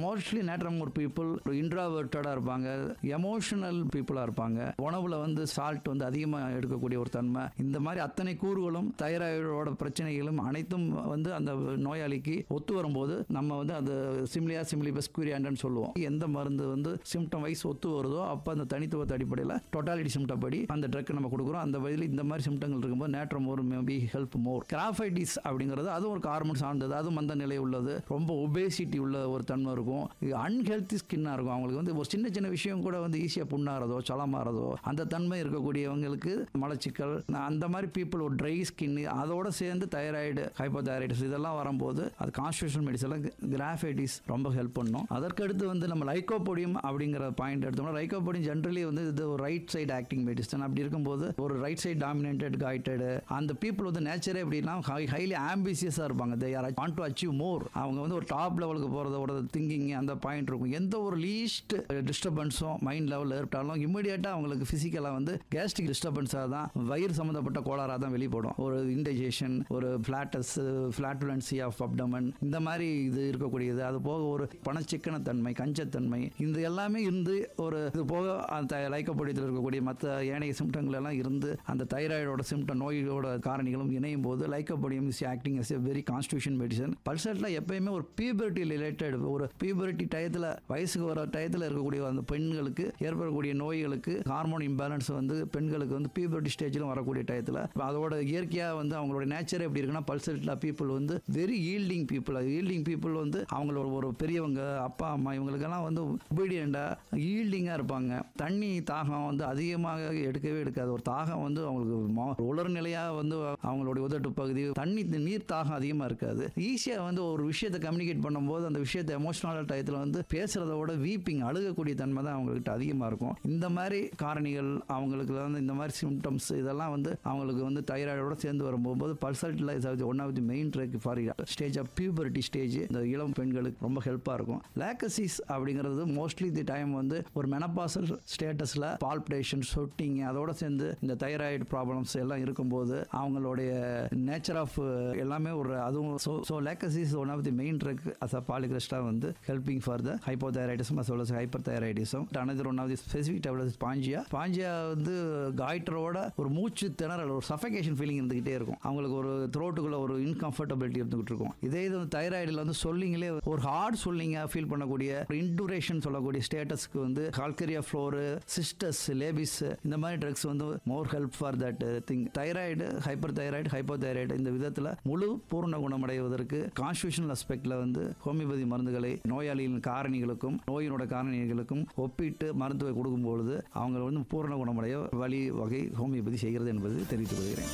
mostly நேட்ரமோர் people இன்ட்ராவர்ட்டடாக இருப்பாங்க emotional பீப்புளாக இருப்பாங்க உணவில் வந்து சால்ட் வந்து அதிகமாக எடுக்கக்கூடிய ஒரு தன்மை இந்த மாதிரி அத்தனை கூறுகளும் தைராய்டோட பிரச்சனைகளும் அனைத்தும் வந்து அந்த நோயாளிக்கு ஒத்து வரும்போது நம்ம வந்து அந்த சிம்லியா சிம்லிபஸ் குரியாண்டன்னு சொல்லுவோம் எந்த மருந்து வந்து சிம்டம் வைஸ் ஒத்து வருதோ அப்போ அந்த தனித்துவத்தை அடிப்படையில் டொட்டாலிட்டி சிம்டம் படி அந்த ட்ரக் நம்ம கொடுக்குறோம் அந்த வயதில் இந்த மாதிரி சிம்டங்கள் இருக்கும்போது நேட்ரமோர் மேபி ஹெல்ப் மோர் கிராஃபைட்டிஸ் அப்படிங்கிறது அதுவும் ஒரு ஹார்மோன் சார்ந்தது அதுவும் மந்த நிலை உள்ளது ரொம்ப ஒபேசிட்டி உள்ள ஒரு தன்மை இருக்கும் அன்ஹெல்த்தி ஸ்கின்னாக இருக்கும் அவங்களுக்கு வந்து ஒரு சின்ன சின்ன விஷயம் கூட வந்து ஈஸியாக புண்ணாகிறதோ சலமாறதோ அந்த தன்மை இருக்கக்கூடியவங்களுக்கு மலச்சிக்கல் அந்த மாதிரி பீப்புள் ஒரு ட்ரை ஸ்கின் அதோட சேர்ந்து தைராய்டு ஹைப்போதைராய்டிஸ் இதெல்லாம் வரும்போது அது கான்ஸ்டியூஷன் மெடிசனில் கிராஃபைட்டிஸ் ரொம்ப ஹெல்ப் பண்ணும் அதற்கடுத்து வந்து நம்ம லைக்கோபோடியம் அப்படிங்கிற பாயிண்ட் எடுத்தோம்னா லைக்கோபோடியம் ஜென்ரலி வந்து இது ஒரு ரைட் சைடு ஆக்டிங் மெடிசன் அப்படி இருக்கும்போது ஒரு ரைட் சைடு டாமினேட்டட் கைட்டடு அந்த பீப்புள் வந்து நேச்சரே எப்படின்னா ஹைலி ஆம்பிசியஸாக இருப்பாங்க they are want to achieve more அவங்க வந்து ஒரு டாப் லெவலுக்கு போகிறதோட திங்கிங் அந்த பாயிண்ட் இருக்கும் எந்த ஒரு லீஸ்ட் டிஸ்டர்பன்ஸும் மைண்ட் லெவலில் ஏற்பட்டாலும் இம்மிடியேட்டாக அவங்களுக்கு ஃபிசிக்கலாக வந்து கேஸ்ட்ரிக் டிஸ்டர்பன்ஸாக தான் வயிறு சம்மந்தப்பட்ட கோளாறாக தான் வெளிப்படும் ஒரு இன்டைஜேஷன் ஒரு ஃப்ளாட்டஸ் ஃப்ளாட்டுலன்சி ஆஃப் அப்டமன் இந்த மாதிரி இது இருக்கக்கூடியது அது போக ஒரு பணச்சிக்கன தன்மை கஞ்சத்தன்மை இந்த எல்லாமே இருந்து ஒரு இது போக அந்த லைக்கப்படியத்தில் இருக்கக்கூடிய மற்ற ஏனைய சிம்டங்கள் எல்லாம் இருந்து அந்த தைராய்டோட சிம்டம் நோயோட காரணிகளும் இணையும் போது lycopodium is acting as a very constitution medicine pulsatilla எப்பயுமே ஒரு பியூபரிட்டி ரிலேட்டட் ஒரு பியூபரிட்டி டயத்தில் வயசுக்கு வர டயத்தில் இருக்கக்கூடிய அந்த பெண்களுக்கு ஏற்படக்கூடிய நோய்களுக்கு ஹார்மோன் இம்பேலன்ஸ் வந்து பெண்களுக்கு வந்து பியூபரிட்டி ஸ்டேஜிலும் வரக்கூடிய டயத்தில் அதோட இயற்கையாக வந்து அவங்களோட நேச்சர் எப்படி இருக்குன்னா பல்சட்டில் பீப்புள் வந்து very yielding people yielding people வந்து அவங்களோட ஒரு பெரியவங்க அப்பா அம்மா இவங்களுக்கெல்லாம் வந்து ஒபீடியண்டாக ஈல்டிங்காக இருப்பாங்க தண்ணி தாகம் வந்து அதிகமாக எடுக்கவே எடுக்காது ஒரு தாகம் வந்து அவங்களுக்கு ம- உலர் நிலையாக வந்து அவங்களுடைய உதட்டு பகுதி தண்ணி நீர் தாகம் அதிகமாக இருக்காது ஈஸியாக வந்து ஒரு விஷயத்தை கம்யூனிகேட் பண்ணும்போது அந்த விஷயத்தை எமோஷனல் டயத்தில் வந்து பேசுகிறத விட வீப்பிங் அழுகக்கூடிய தன்மை தான் அவங்ககிட்ட அதிகமாக இருக்கும் இந்த மாதிரி காரணிகள் அவங்களுக்கு வந்து இந்த மாதிரி சிம்டம்ஸ் இதெல்லாம் வந்து அவங்களுக்கு வந்து தைராய்டோட சேர்ந்து வரும்போது pulsatilla is one of the main drug for stage of puberty stage இந்த இளம் பெண்களுக்கு ரொம்ப ஹெல்ப்பாக இருக்கும் லேக்கசிஸ் அப்படிங்கிறது மோஸ்ட்லி தி டைம் வந்து ஒரு மெனப்பாசல் ஸ்டேட்டஸில் பால்பிடேஷன் சொட்டிங் அதோட சேர்ந்து இந்த தைராய்டு ப்ராப்ளம்ஸ் எல்லாம் இருக்கும்போது அவங்களுடைய நேச்சர் ஆஃப் எல்லாமே ஒரு அதுவும் so so lachesis one of the main drug as a பாலிகிரஸ்டாக வந்து helping for the hypothyroidism as well as hyperthyroidism another one of the specific develops பாஞ்சியா பாஞ்சியா வந்து காய்டரோட ஒரு மூச்சு திணறல் ஒரு சஃபகேஷன் ஃபீலிங் இருந்துகிட்டே இருக்கும் அவங்களுக்கு ஒரு த்ரோட்டுக்குள்ள ஒரு இன்கம்ஃபர்டபிலிட்டி இருந்துகிட்டு இருக்கும் இதே இது வந்து தைராய்டில் வந்து சொல்லிங்களே ஒரு ஹார்ட் சொல்லிங்காக ஃபீல் பண்ணக்கூடிய இன்டூரேஷன் சொல்லக்கூடிய ஸ்டேட்டஸ்க்கு வந்து கால்கரியா ஃப்ளோரு சிஸ்டஸ் லேபிஸ் இந்த மாதிரி ட்ரக்ஸ் வந்து more help for that thing thyroid hyperthyroid hypothyroid இந்த விதத்தில் முழு பூர்ண குணமடைவதற்கு கான்ஸ்டியூஷனல் அஸ்பெக்டில் வந்து ஹோமியோபதி மருந்துகளை நோயாளியின் காரணிகளுக்கும் நோயினோட காரணிகளுக்கும் ஒப்பிட்டு மருத்துவ கொடுக்கும் பொழுது அவங்க வந்து பூரண குணமடைய வழி வகை ஹோமியோபதி செய்கிறது என்பது தெரிவித்துக் கொள்கிறேன்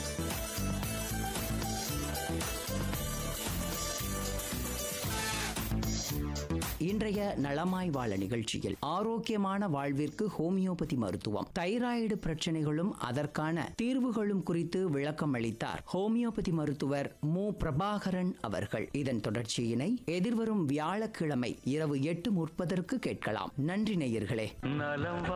இன்றைய நலமாய் வாழ நிகழ்ச்சியில் ஆரோக்கியமான வாழ்விற்கு ஹோமியோபதி மருத்துவம் தைராய்டு பிரச்சனைகளும் அதற்கான தீர்வுகளும் குறித்து விளக்கம் அளித்தார் ஹோமியோபதி மருத்துவர் மு பிரபாகரன் அவர்கள் இதன் தொடர்ச்சியினை எதிர்வரும் வியாழக்கிழமை இரவு எட்டு முப்பதற்கு கேட்கலாம் நன்றி நேயர்களே நலம்